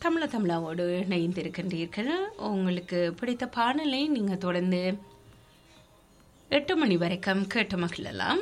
தமிழ தமிழாவோடு இணைந்திருக்கின்றீர்கள் உங்களுக்கு பிடித்த பாடலை நீங்கள் தொடர்ந்து எட்டு மணி வரைக்கும் கேட்டு மகிழலாம்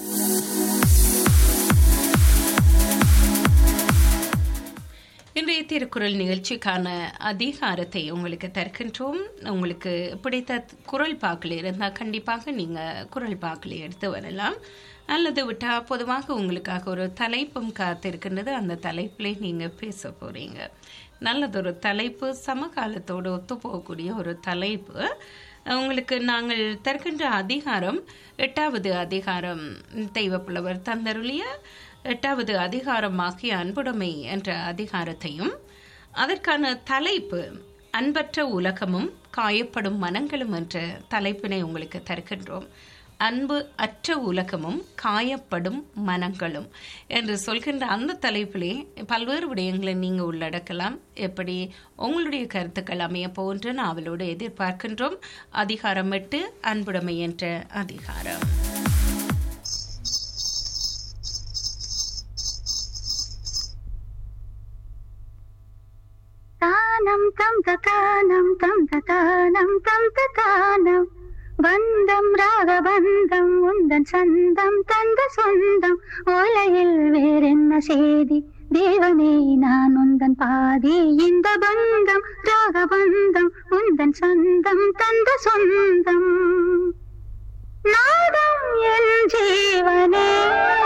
இன்றைய திருக்குறள் நிகழ்ச்சிக்கான அதிகாரத்தை உங்களுக்கு தருகின்றோம் உங்களுக்கு பிடித்த குரல் பாக்கில் இருந்தால் கண்டிப்பாக நீங்கள் குரல் பாக்கில் எடுத்து வரலாம் அல்லது விட்டால் பொதுவாக உங்களுக்காக ஒரு தலைப்பும் காத்திருக்கின்றது அந்த தலைப்பில் நீங்கள் பேச போகிறீங்க நல்லதொரு தலைப்பு சமகாலத்தோடு ஒத்து போகக்கூடிய ஒரு தலைப்பு உங்களுக்கு நாங்கள் தருகின்ற அதிகாரம் எட்டாவது அதிகாரம் தெய்வப்புலவர் தந்தருளிய எட்டாவது அதிகாரமாகிய அன்புடைமை என்ற அதிகாரத்தையும் அதற்கான தலைப்பு அன்பற்ற உலகமும் காயப்படும் மனங்களும் என்ற தலைப்பினை உங்களுக்கு தருகின்றோம் அன்பு அற்ற உலகமும் காயப்படும் மனங்களும் என்று சொல்கின்ற அந்த தலைப்பிலே பல்வேறு விடயங்களை நீங்கள் உள்ளடக்கலாம் எப்படி உங்களுடைய கருத்துக்கள் அமைய போன்று நாவலோடு எதிர்பார்க்கின்றோம் அதிகாரம் எட்டு அன்புடைமை என்ற அதிகாரம் தானம் தம் தானம் தம் தானம் தம் தானம் பந்தம் ராகபந்தம் உந்தன் சந்தம் தந்த சொந்தம் ஓலையில் வேறென்ன செய்தி தேவனே நான் உந்தன் பாதி இந்த பந்தம் ராகபந்தம் உந்தன் சொந்தம் தந்த சொந்தம் நாதம் என் ஜீவனே